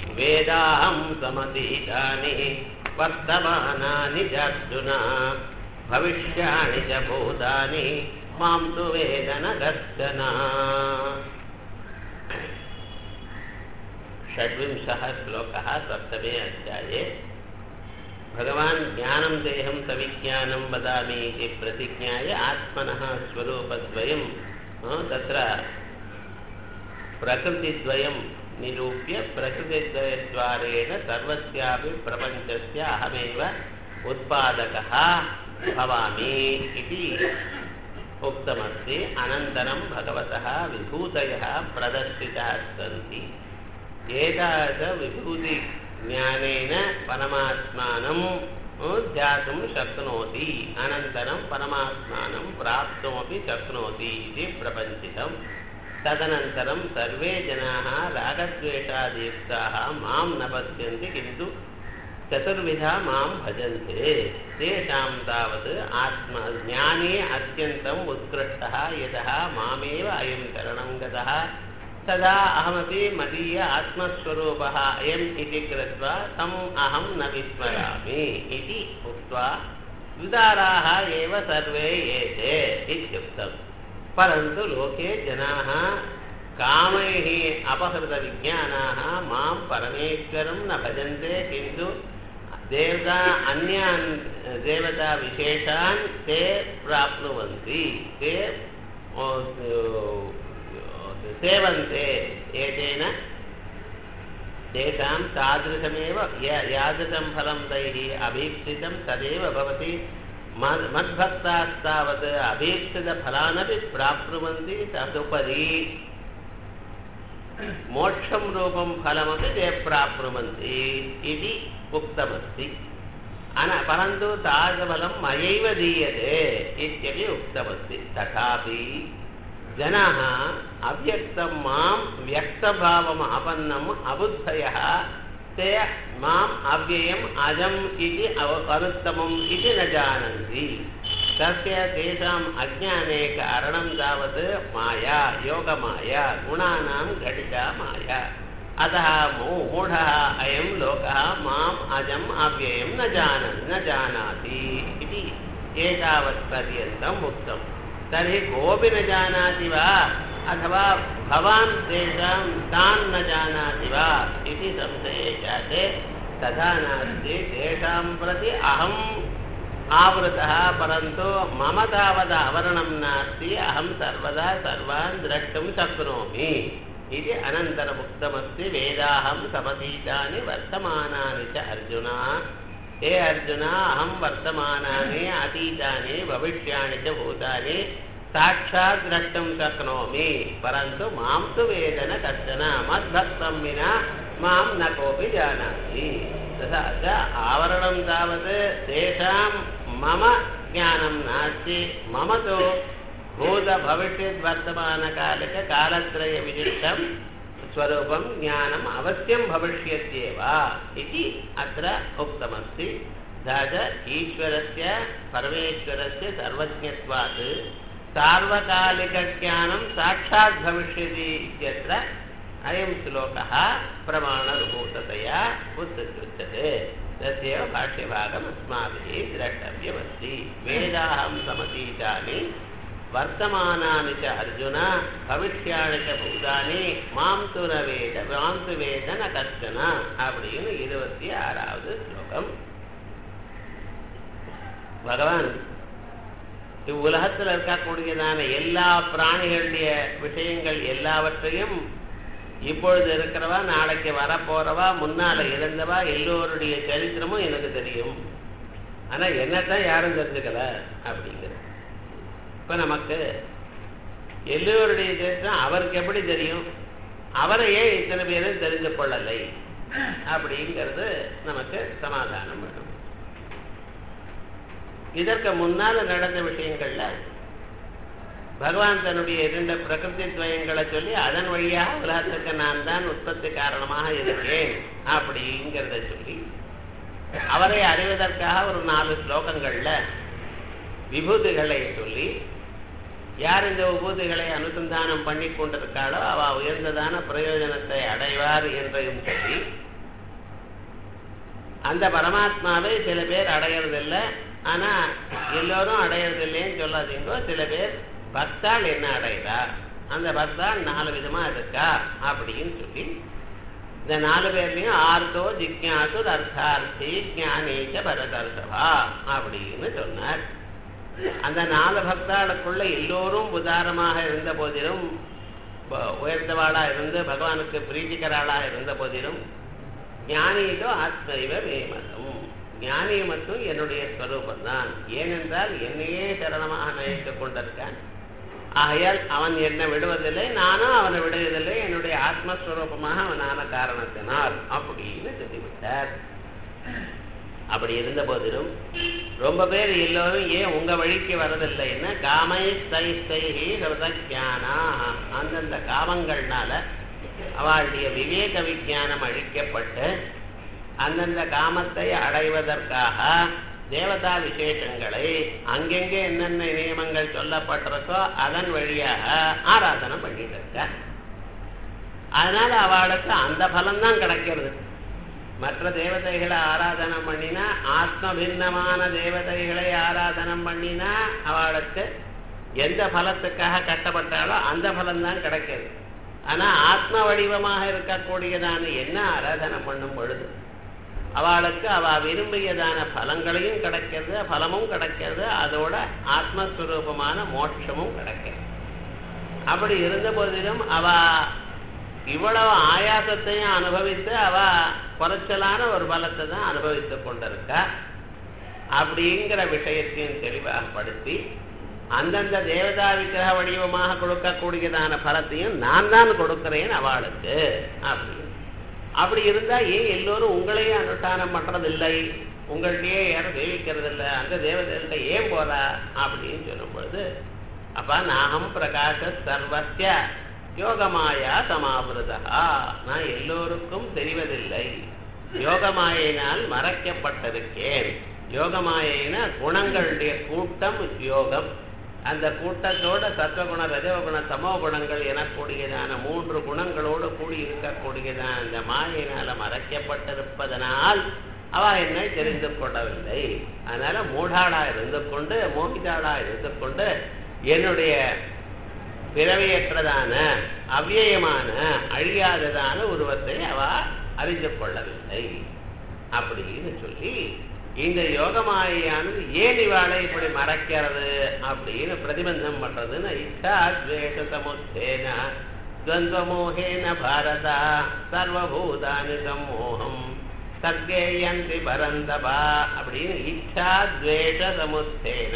वेदाहं समतीतानि वर्तमानानि चार्जुन भविष्याणि च भूतानि मां तु वेद न कश्चन षड्विंशः श्लोकः सप्तमे अध्याये भगवान् ज्ञानं देहं सविज्ञानं वदामि इति प्रतिज्ञाय आत्मनः स्वरूपद्वयं तत्र प्रकृतिद्वयं निरूप्य प्रकृतिद्वयद्वारेण सर्वस्यापि प्रपञ्चस्य अहमेव उत्पादकः भवामि इति उक्तमस्ति अनन्तरं भगवतः विभूतयः प्रदर्शिताः सन्ति एतादृशविभूतिज्ञानेन परमात्मानं ध्यातुं शक्नोति अनन्तरं परमात्मानं प्राप्तुमपि शक्नोति इति प्रपञ्चितम् तदनन्तरं सर्वे जनाः रागद्वेषादियुक्ताः मां न पश्यन्ति किन्तु चतुर्विधा मां भजन्ते तेषां तावत् आत्मा ज्ञाने अत्यन्तम् उत्कृष्टः यतः मामेव अयं शरणं गतः तदा अहमपि मदीय आत्मस्वरूपः अयम् इति कृत्वा तम् अहं न विस्मरामि इति उक्त्वा विदाराः एव सर्वे एते इत्युक्तम् परन्तु लोके जनाः कामैः अपहृतविज्ञानाः मां परमेश्वरं न भजन्ते किन्तु देवता अन्यान् देवताविशेषान् ते प्राप्नुवन्ति ते सेवन्ते एतेन तेषां तादृशमेव यादृशं फलं तैः अभीप्सितं तदेव भवति मद्भक्तास्तावत् अभीप्सितफलानपि प्राप्नुवन्ति तदुपरि मोक्षं रूपं फलमपि ते प्राप्नुवन्ति इति उक्तमस्ति अन परन्तु तादृशफलं मयैव दीयते इत्यपि उक्तमस्ति तथापि जनाः अव्यक्तं मां व्यक्तभावम् आपन्नम् अबुद्धयः ते माम् अव्ययम् अजम् इति अव अनुत्तमम् इति न जानन्ति तस्य तेषाम् अज्ञाने कारणं तावत् माया योगमाया गुणानां घटिता माया अतः मूढः अयं लोकः माम् अजम् अव्ययं न जान न जानाति इति एतावत्पर्यन्तम् उक्तम् तर्हि कोऽपि न जानाति वा अथवा भवान् तेषां तान् न जानाति वा इति संशये जाते तथा नास्ति तेषां प्रति अहम् आवृतः परन्तु मम तावत् आवरणं नास्ति अहं सर्वदा सर्वान् द्रष्टुं शक्नोमि इति अनन्तरमुक्तमस्ति वेदाहं समतीतानि वर्तमानानि च अर्जुना हे अर्जुन अहं वर्तमानानि अतीतानि भविष्याणि च भूतानि साक्षात् द्रष्टुं शक्नोमि परन्तु मां तु वेद न कश्चन मद्भक्तं विना मां न कोऽपि जानाति तथा च आवरणं तावत् तेषां मम ज्ञानं नास्ति मम तु भूतभविष्यद्वर्तमानकालिककालत्रयविशिष्टं स्वरूपं ज्ञानम् अवश्यं भविष्यत्येव इति अत्र उक्तमस्ति तथा च ईश्वरस्य परमेश्वरस्य सर्वज्ञत्वात् सार्वकालिकज्ञानं साक्षात् भविष्यति इत्यत्र अयं श्लोकः प्रमाणभूततया उच्यते तस्यैव भाष्यभागम् अस्माभिः द्रष्टव्यमस्ति वेदाहं समतीतानि वर्तमानानि च अर्जुन भविष्याणि च பூதானி மாம் து ந வேத மாம் து வேத ந கஷ்டன அப்படின்னு இருபத்தி ஆறாவது ஸ்லோகம் பகவான் இவ்வுலகத்தில் இருக்கக்கூடியதான எல்லா பிராணிகளுடைய விஷயங்கள் எல்லாவற்றையும் இப்பொழுது இருக்கிறவா நாளைக்கு வரப்போறவா முன்னால இருந்தவா எல்லோருடைய சரித்திரமும் எனக்கு தெரியும் ஆனா என்னத்தான் யாரும் தெரிஞ்சுக்கல அப்படிங்கிற இப்ப நமக்கு எல்லோருடைய சரித்திரம் அவருக்கு எப்படி தெரியும் அவரை ஏன் இத்தனை பேரும் தெரிந்து கொள்ளலை அப்படிங்கிறது நமக்கு சமாதானம் வேணும் இதற்கு முன்னால நடந்த விஷயங்கள்ல பகவான் தன்னுடைய இரண்டு பிரகிருதி துவயங்களை சொல்லி அதன் வழியாக உலகத்துக்கு நான் தான் உற்பத்தி காரணமாக இருக்கேன் அப்படிங்கிறத சொல்லி அவரை அறிவதற்காக ஒரு நாலு ஸ்லோகங்கள்ல விபூதிகளை சொல்லி யார் இந்த விபூதிகளை அனுசந்தானம் பண்ணி கொண்டிருக்காளோ அவ உயர்ந்ததான பிரயோஜனத்தை அடைவார் என்றையும் சொல்லி அந்த பரமாத்மாவை சில பேர் அடையறதில்லை ஆனா எல்லோரும் அடையறதில்லைன்னு சொல்லாதீங்க சில பேர் பக்தாள் என்ன அடையிறா அந்த பக்தாள் நாலு விதமா இருக்கா அப்படின்னு சொல்லி இந்த நாலு பேர்லயும் ஆர்த்தோ ஜிக்யாசு அர்த்தார்த்தி ஜானேச்ச பரதர்சவா அப்படின்னு சொன்னார் அந்த நாலு பக்தாளுக்குள்ள எல்லோரும் உதாரமாக இருந்த போதிலும் ப- உயர்ந்தவாளா இருந்து பகவானுக்கு பிரீத்திகராளா இருந்த போதிலும் ஞானியிலோ ஆத்மைவ மேமதம் ஞானி மட்டும் என்னுடைய ஸ்வரூபம் தான் ஏனென்றால் என்னையே சரணமாக நினைத்து கொண்டிருக்கான் ஆகையால் அவன் என்னை விடுவதில்லை நானும் அவனை விடுவதில்லை என்னுடைய ஆத்மஸ்வரூபமாக அவனான காரணத்தினால் அப்படின்னு சொல்லிவிட்டார் அப்படி இருந்த போதிலும் ரொம்ப பேர் எல்லோரும் ஏன் உங்க வழிக்கு வரதில்லைன்னு காமை ஸ்தை ஸ்தைஹி ஹிருதஜானா அந்தந்த காமங்கள்னால அவளுடைய விவேக விஞ்ஞானம் அழிக்கப்பட்டு அந்தந்த காமத்தை அடைவதற்காக தேவதா விசேஷங்களை அங்கெங்கே என்னென்ன நியமங்கள் சொல்லப்பட்டிருக்கோ அதன் வழியாக ஆராதனை பண்ணிட்டு இருக்க அதனால அவளுக்கு அந்த பலன்தான் கிடைக்கிறது மற்ற தேவதைகளை ஆராதனை பண்ணினா ஆத்ம பின்னமான தேவதைகளை ஆராதனம் பண்ணினா அவளுக்கு எந்த பலத்துக்காக கட்டப்பட்டாலோ அந்த பலன்தான் கிடைக்கிறது ஆனா ஆத்ம வடிவமாக இருக்கக்கூடியதான என்ன ஆராதனை பண்ணும் பொழுது அவளுக்கு அவ விரும்பியதான பலங்களையும் கிடைக்கிறது பலமும் கிடைக்கிறது அதோட ஆத்மஸ்வரூபமான மோட்சமும் கிடைக்கிறது அப்படி இருந்த போதிலும் அவ இவ்வளவு ஆயாசத்தையும் அனுபவித்து அவ குறைச்சலான ஒரு பலத்தை தான் அனுபவித்துக் கொண்டிருக்கா அப்படிங்கிற விஷயத்தையும் தெளிவாகப்படுத்தி அந்தந்த தேவதா விக்கிரக வடிவமாக கொடுக்கக்கூடியதான பலத்தையும் நான் தான் கொடுக்கிறேன் அவளுக்கு அப்படின்னு அப்படி இருந்தா ஏன் எல்லோரும் உங்களையே அனுஷ்டானம் பண்றதில்லை உங்கள்கிட்டயே யாரும் சேவிக்கிறது இல்லை அந்த தேவதைகிட்ட ஏன் போறா அப்படின்னு சொல்லும் பொழுது அப்ப நாகம் பிரகாச சர்வத்திய யோகமாயா சமாவிரதா நான் எல்லோருக்கும் தெரிவதில்லை யோகமாயினால் மறைக்கப்பட்டிருக்கேன் யோகமாயின குணங்களுடைய கூட்டம் யோகம் அந்த கூட்டத்தோட சத்வகுண ரஜகுண தமோ குணங்கள் எனக்கூடியதான மூன்று குணங்களோடு கூடி இருக்கக்கூடியதான அந்த மாயினால மறைக்கப்பட்டிருப்பதனால் அவ என்னை தெரிந்து கொள்ளவில்லை அதனால மூடாளா இருந்து கொண்டு மோகிதாளா இருந்து கொண்டு என்னுடைய பிறவையற்றதான அவ்வியயமான அழியாததான உருவத்தை அவ அறிந்து கொள்ளவில்லை அப்படின்னு சொல்லி இந்த யோகமாயானது ஏன் இவாளை இப்படி மறைக்கிறது அப்படின்னு பிரதிபந்தம் பண்றதுன்னு இச்சா துவேஷ சமுத்தேன துவந்தமோகேன பாரதா சர்வபூதானி சம்மோகம் சர்க்கேயந்தி பரந்தபா அப்படின்னு இச்சா துவேஷ சமுத்தேன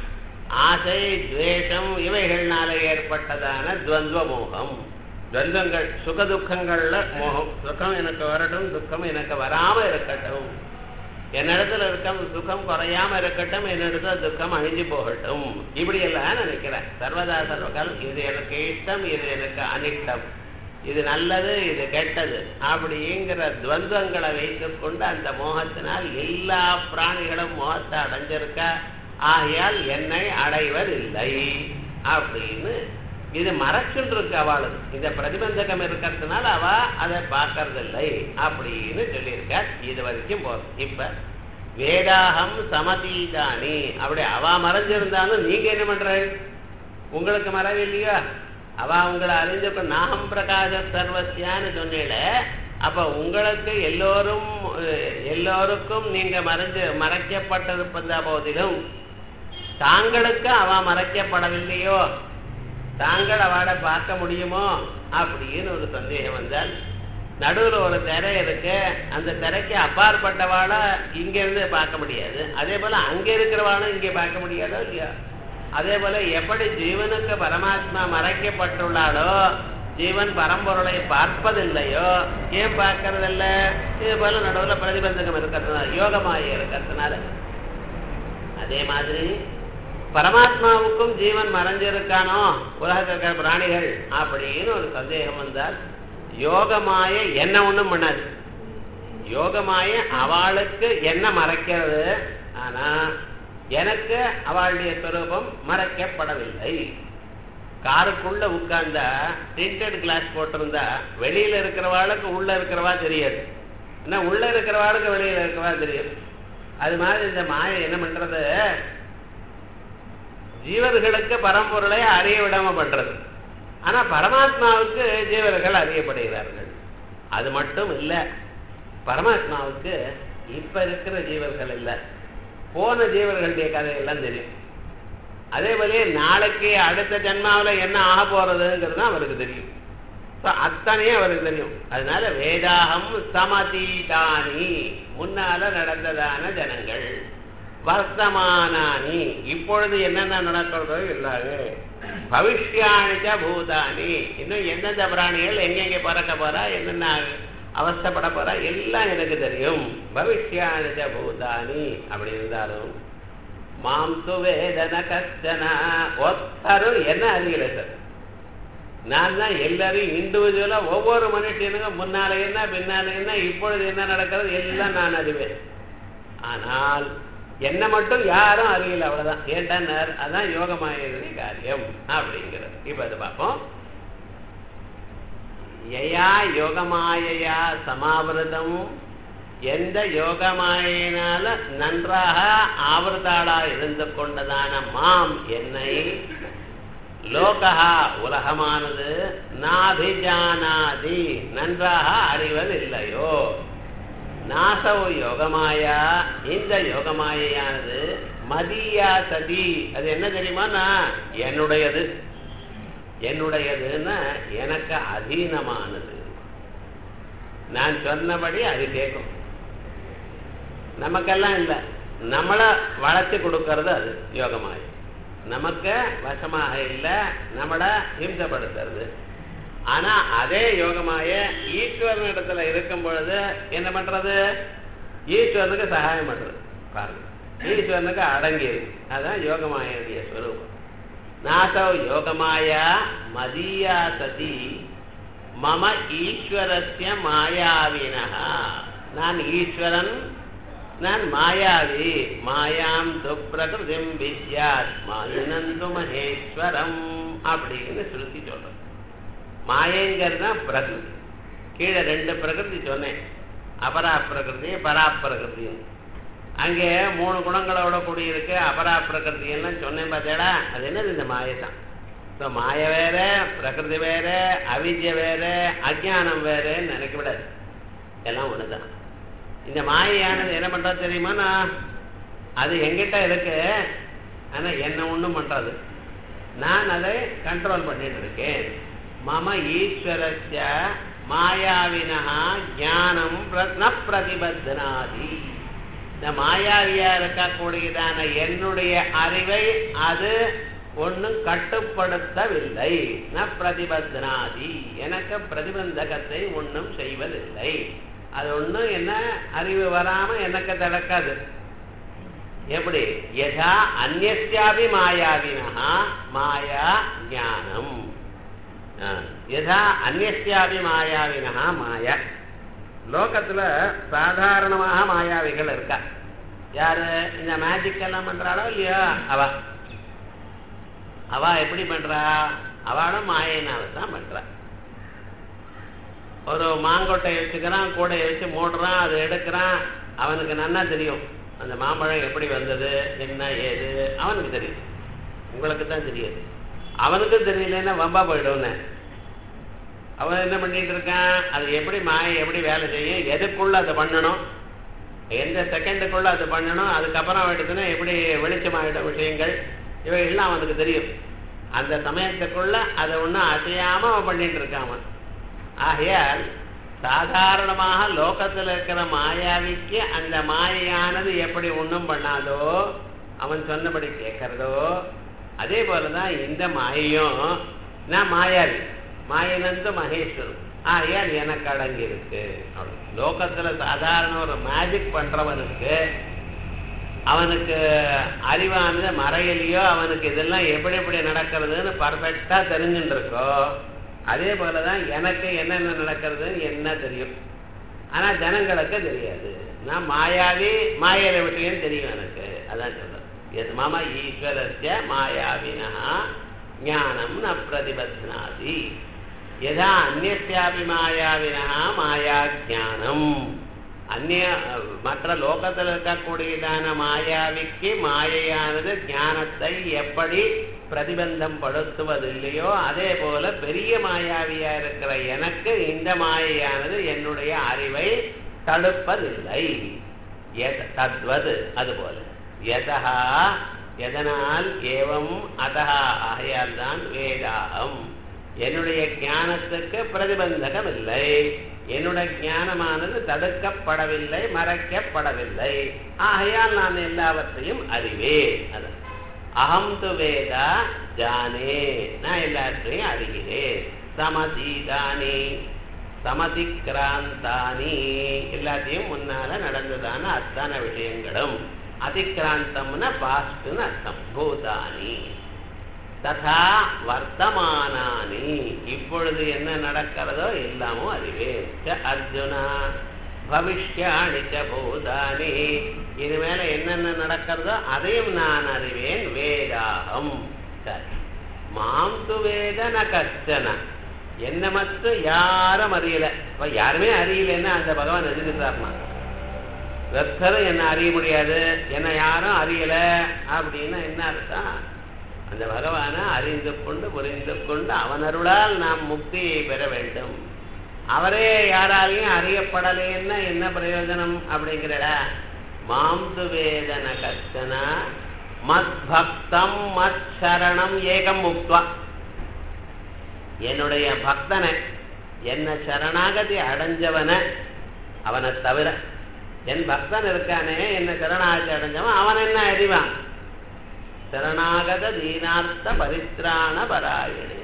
ஆசை துவேஷம் இவைகள்னால ஏற்பட்டதான துவந்துவ மோகம் துவந்தங்கள் சுக துக்கங்கள்ல மோகம் சுகம் எனக்கு வரட்டும் துக்கம் எனக்கு வராம இருக்கட்டும் என்னிடத்துல இருக்க சுகம் குறையாம இருக்கட்டும் என்னிடத்துல துக்கம் அழிஞ்சு போகட்டும் இப்படி எல்லாம் நினைக்கிறேன் சர்வதா சர்வகாலம் இது எனக்கு இஷ்டம் இது எனக்கு அனிஷ்டம் இது நல்லது இது கெட்டது அப்படிங்கிற துவந்தங்களை வைத்துக் கொண்டு அந்த மோகத்தினால் எல்லா பிராணிகளும் மோகத்தை அடைஞ்சிருக்க ஆகையால் என்னை அடைவதில்லை அப்படின்னு இது மறைச்சுட்டு இருக்கு அவளுக்கு இந்த பிரதிபந்தகம் இருக்கிறதுனால அவ அதை பார்க்கறதில்லை அப்படின்னு சொல்லியிருக்க இது வரைக்கும் போதும் இப்ப வேதாகம் சமதீதானி அப்படி அவ மறைஞ்சிருந்தாலும் நீங்க என்ன பண்ற உங்களுக்கு மறைவில்லையா அவ உங்களை அறிஞ்ச நாகம் பிரகாச சர்வசியான்னு சொன்னீங்கள அப்ப உங்களுக்கு எல்லோரும் எல்லோருக்கும் நீங்க மறைஞ்சு மறைக்கப்பட்டிருப்பத போதிலும் தாங்களுக்கு அவ மறைக்கப்படவில்லையோ தாங்கள் அவளை பார்க்க முடியுமோ அப்படின்னு ஒரு சந்தேகம் வந்தால் நடுவில் ஒரு திரை இருக்கு அந்த திரைக்கு அப்பாற்பட்டவாளை இங்க இருந்து பார்க்க முடியாது அதே போல அங்க இருக்கிறவாளும் இங்கே பார்க்க முடியாதோ இல்லையா அதே போல எப்படி ஜீவனுக்கு பரமாத்மா மறைக்கப்பட்டுள்ளாளோ ஜீவன் பரம்பொருளை பார்ப்பதில்லையோ ஏன் பார்க்கறதில்ல இது போல நடுவில் பிரதிபந்தகம் இருக்கிறதுனால யோகமாய இருக்கிறதுனால அதே மாதிரி பரமாத்மாவுக்கும் ஜீவன் மறைஞ்சிருக்கானோ உலகத்தில் இருக்கிற பிராணிகள் அப்படின்னு ஒரு சந்தேகம் வந்தால் யோகமாய என்ன ஒண்ணும் பண்ணாது யோகமாய அவளுக்கு என்ன மறைக்கிறது ஆனா எனக்கு அவளுடைய சுரூபம் மறைக்கப்படவில்லை காருக்குள்ள உட்கார்ந்தா டிண்டட் கிளாஸ் போட்டிருந்தா வெளியில இருக்கிறவாளுக்கு உள்ள இருக்கிறவா தெரியாது என்ன உள்ள இருக்கிறவாளுக்கு வெளியில இருக்கிறவா தெரியும் அது மாதிரி இந்த மாயை என்ன பண்றது ஜீவர்களுக்கு பரம்பொருளை அறிய விடாம பண்றது ஆனா பரமாத்மாவுக்கு ஜீவர்கள் அறியப்படுகிறார்கள் அது மட்டும் இல்ல பரமாத்மாவுக்கு இப்ப இருக்கிற ஜீவர்கள் இல்ல போன ஜீவர்களுடைய கதையெல்லாம் தெரியும் அதே போல நாளைக்கு அடுத்த ஜென்மாவுல என்ன ஆக போறதுங்கிறது தான் அவருக்கு தெரியும் So, அத்தனையும் அவருக்கு தெரியும் அதனால வேதாகம் சமதீதானி முன்னால நடந்ததான ஜனங்கள் வர்த்தமானானி இப்பொழுது என்னென்ன நடக்கிறதோ இல்லாது பவிஷ்யாணிச்ச பூதானி இன்னும் எந்தெந்த பிராணிகள் எங்கெங்க பறக்க போறா என்னென்ன அவஸ்தப்பட போறா எல்லாம் எனக்கு தெரியும் பவிஷ்யாணிச்ச பூதானி அப்படி இருந்தாலும் மாம்சு வேதன கஷ்டன ஒத்தரும் என்ன அறியல சார் நான் தான் எல்லாரையும் இண்டிவிஜுவலா ஒவ்வொரு மனுஷனுக்கும் முன்னால என்ன பின்னால என்ன இப்பொழுது என்ன நடக்கிறது எல்லாம் நான் அறிவேன் ஆனால் என்ன மட்டும் யாரும் அறியல அவ்வளவுதான் ஏன்டா அதான் யோகமாயனுடைய காரியம் அப்படிங்கிறது இப்ப அது பார்ப்போம் யயா யோகமாயையா சமாவிரதம் எந்த யோகமாயினால நன்றாக ஆவர்தாளா இருந்து கொண்டதான மாம் என்னை லோகா உலகமானது நாபிஜானாதி நன்றாக அறிவதில்லையோ நாசவு யோகமாயா இந்த யோகமாயானது மதியா சதி அது என்ன தெரியுமா என்னுடையது என்னுடையதுன்னா எனக்கு அதீனமானது நான் சொன்னபடி அது கேட்கும் நமக்கெல்லாம் இல்லை நம்மளை வளர்ச்சி கொடுக்கறது அது யோகமாய் நமக்கு வசமாக இல்லை நம்மளை ஹிம்சப்படுத்துறது ஆனா அதே யோகமாய ஈஸ்வரன் இடத்துல இருக்கும் பொழுது என்ன பண்றது ஈஸ்வரனுக்கு சகாயம் பண்றது பாருங்க ஈஸ்வரனுக்கு அடங்கியது அதான் யோகமாயுடைய ஸ்வரூபம் நாசவ் யோகமாயா மதியா சதி மம ஈஸ்வரஸ்ய மாயாவினா நான் ஈஸ்வரன் நான் மாயாவி மாயாம் துப்பிரகிருதிம் வித்யாத் மாயினந்து மகேஸ்வரம் அப்படின்னு சுருத்தி சொல்றேன் மாயங்கிறது தான் பிரகிருதி கீழே ரெண்டு பிரகிருதி சொன்னேன் அபரா பிரகிருதி பரா பிரகிருதி அங்கே மூணு குணங்களோட கூடியிருக்கு அபரா பிரகிருதி எல்லாம் சொன்னேன் பார்த்தேடா அது என்னது இந்த மாயை தான் ஸோ மாய வேற பிரகிருதி வேற அவித்ய வேற அஜானம் வேறன்னு நினைக்க விடாது எல்லாம் ஒன்று தான் இந்த மாயையானது என்ன பண்றது தெரியுமா நான் அது எங்கிட்ட இருக்கு ஆனா என்ன ஒண்ணும் பண்றது நான் அதை கண்ட்ரோல் பண்ணிட்டு இருக்கேன் மம ஈஸ்வரஸ்ய மாயாவினா ஞானம் ந பிரதிபத்தனாதி இந்த மாயாவியா இருக்கக்கூடியதான என்னுடைய அறிவை அது ஒன்றும் கட்டுப்படுத்தவில்லை ந பிரதிபத்தனாதி எனக்கு பிரதிபந்தகத்தை ஒன்றும் செய்வதில்லை அது ஒன்றும் என்ன அறிவு வராம எனக்கு தடக்காது எப்படி யதா அந்நியாபி மாயாவினா மாயா ஞானம் யதா அந்நியாபி மாயாவினா மாயா லோகத்துல சாதாரணமாக மாயாவிகள் இருக்கா யாரு இந்த மேஜிக் எல்லாம் பண்றாளோ இல்லையா அவ அவ எப்படி பண்றா அவளும் மாயினால தான் பண்றா ஒரு மாங்கொட்டையை வச்சுக்கிறான் கூடையை வச்சு மூடுறான் அதை எடுக்கிறான் அவனுக்கு நன்னா தெரியும் அந்த மாம்பழம் எப்படி வந்தது என்ன ஏது அவனுக்கு தெரியும் உங்களுக்கு தான் தெரியாது அவனுக்கும் தெரியலன்னா வம்பா போயிடும்னு அவன் என்ன பண்ணிட்டு இருக்கான் அது எப்படி மாயை எப்படி வேலை செய்யும் எதுக்குள்ள அதை பண்ணணும் எந்த செகண்டுக்குள்ள அது பண்ணணும் அதுக்கப்புறம் எடுத்துனா எப்படி வெளிச்சமாயிடும் விஷயங்கள் இவைகள்லாம் அவனுக்கு தெரியும் அந்த சமயத்துக்குள்ள அதை ஒன்றும் அசையாம அவன் பண்ணிட்டு இருக்கான் அவன் ஆகையால் சாதாரணமாக லோகத்தில் இருக்கிற மாயாவிக்கு அந்த மாயையானது எப்படி ஒன்றும் பண்ணாதோ அவன் சொன்னபடி கேட்கறதோ அதே போலதான் இந்த மாயையும் நான் மாயாவி மாயனந்து மகேஸ்வரன் ஆகையால் எனக்கு அடங்கி இருக்கு லோகத்துல சாதாரண ஒரு மேஜிக் பண்றவனுக்கு அவனுக்கு அறிவானது மறையிலையோ அவனுக்கு இதெல்லாம் எப்படி எப்படி நடக்கிறதுன்னு பர்ஃபெக்டா தெரிஞ்சுட்டு இருக்கோ அதே போலதான் எனக்கு என்னென்ன நடக்கிறதுன்னு என்ன தெரியும் ஆனா ஜனங்களுக்கு தெரியாது நான் மாயாவி மாயில விஷயம் தெரியும் எனக்கு அதான் சொல்றேன் எது மம ஈஸ்வரஸ்ய மாயாவினா ஞானம் ந பிரதிபத்னாதி யதா அந்நியாபி மாயாவினா மாயா ஜானம் அந்நிய மற்ற லோகத்தில் இருக்கக்கூடியதான மாயாவிக்கு மாயையானது ஞானத்தை எப்படி பிரதிபந்தம் படுத்துவதில்லையோ அதே போல பெரிய மாயாவியா இருக்கிற எனக்கு இந்த மாயையானது என்னுடைய அறிவை தடுப்பதில்லை எத- தத்வது அதுபோல எதா எதனால் ஏவம் அதஹா ஆகையால் தான் வேதாகம் என்னுடைய ஞானத்துக்கு பிரதிபந்தகம் இல்லை என்னுடைய ஞானமானது தடுக்கப்படவில்லை மறைக்கப்படவில்லை ஆகையால் நான் எல்லாவற்றையும் அறிவேன் அது அகம் து வேதா ஜானே நான் எல்லாற்றையும் அறிகிறேன் சமதீதானி சமதிக்ராந்தானி எல்லாத்தையும் முன்னால நடந்ததான அத்தனை விஷயங்களும் அதிக்ராந்தம்னா பாஸ்ட்னு அர்த்தம் பூதானி ததா வர்த்தமானானி இப்பொழுது என்ன நடக்கிறதோ எல்லாமும் அறிவேன் ச அர்ஜுனா பவிஷ்யாணி ச பூதானி இனிமேல என்னென்ன நடக்கிறதோ அதையும் நான் அறிவேன் வேதாகம் சரி மாம் து வேத ந கஷ்டன என்ன மட்டும் யாரும் அறியல இப்ப யாருமே அறியலன்னா அந்த பகவான் எதிர்க்கிறார்மா வெத்தரும் என்ன அறிய முடியாது என்ன யாரும் அறியல அப்படின்னா என்ன அர்த்தம் அந்த பகவானை அறிந்து கொண்டு புரிந்து கொண்டு அவன் அருளால் நாம் முக்தியை பெற வேண்டும் அவரே யாராலையும் அறியப்படலைன்னா என்ன பிரயோஜனம் அப்படிங்கிறட மாம்து வேதன கஷ்டன மத் பக்தம் மத் சரணம் ஏகம் முக்துவா என்னுடைய பக்தனை என்ன சரணாகதி அடைஞ்சவன அவனை தவிர என் பக்தன் இருக்கானே என்ன சரணாகதி அடைஞ்சவன் அவன் என்ன அறிவான் சரணாகத தீனார்த்த பரித்ராண பராயணே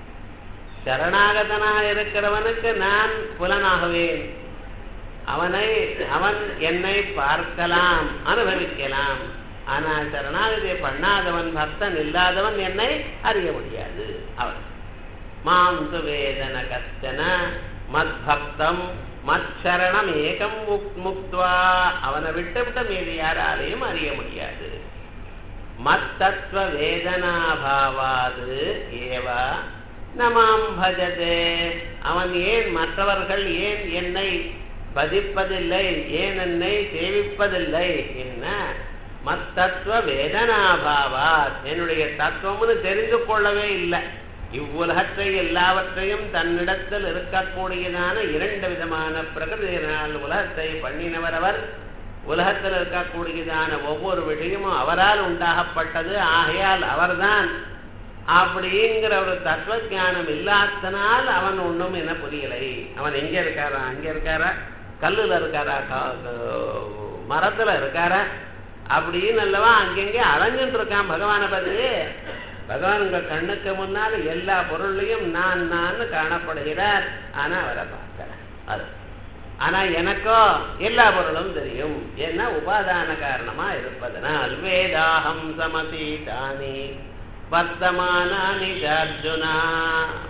சரணாகதனா இருக்கிறவனுக்கு நான் புலனாகுவேன் அவனை அவன் என்னை பார்க்கலாம் அனுபவிக்கலாம் ஆனால் சரணாகதி பண்ணாதவன் பக்தன் இல்லாதவன் என்னை அறிய முடியாது அவன் மாம் து வேதன கஷ்டன மத் பக்தம் மத் சரணம் ஏகம் முக்- முக்த்வா அவனை விட்டு விட்டு மீது யாராலையும் அறிய முடியாது மத்தத்துவ வேதனாபாவாது ஏவ நமாம் பஜதே அவன் ஏன் மற்றவர்கள் ஏன் என்னை பதிப்பதில்லை ஏன் என்னை சேவிப்பதில்லை என்ன மத்தத்துவ வேதனாபாவாத் என்னுடைய தத்துவம்னு தெரிந்து கொள்ளவே இல்லை இவ்வுலகத்தை எல்லாவற்றையும் தன்னிடத்தில் இருக்கக்கூடியதான இரண்டு விதமான பிரகிருதியினால் உலகத்தை பண்ணினவர் அவர் உலகத்தில் இருக்கக்கூடியதான ஒவ்வொரு விஷயமும் அவரால் உண்டாகப்பட்டது ஆகையால் அவர்தான் அப்படிங்கிற ஒரு தத்துவ ஞானம் இல்லாதனால் அவன் ஒன்றும் என்ன புரியலை அவன் எங்க இருக்காரா அங்க இருக்காரா கல்லுல இருக்காரா க- க- மரத்துல இருக்காரா அப்படின்னு அல்லவா அங்கங்கே அலைஞ்சுட்டு இருக்கான் பகவானை பத்தி பகவான் உங்க கண்ணுக்கு முன்னால் எல்லா பொருளையும் நான் நான் காணப்படுகிறார் ஆனா அவரை பார்க்கல அது ஆனா எனக்கோ எல்லா பொருளும் தெரியும் என்ன உபாதான காரணமா இருப்பதனால் வேதாகம் சமதீதானி வர்த்தமானானி ச அர்ஜுனா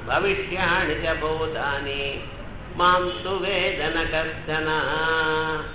பவிஷ்யாணி ச பூதானி மாம் து வேதன கஷ்டனா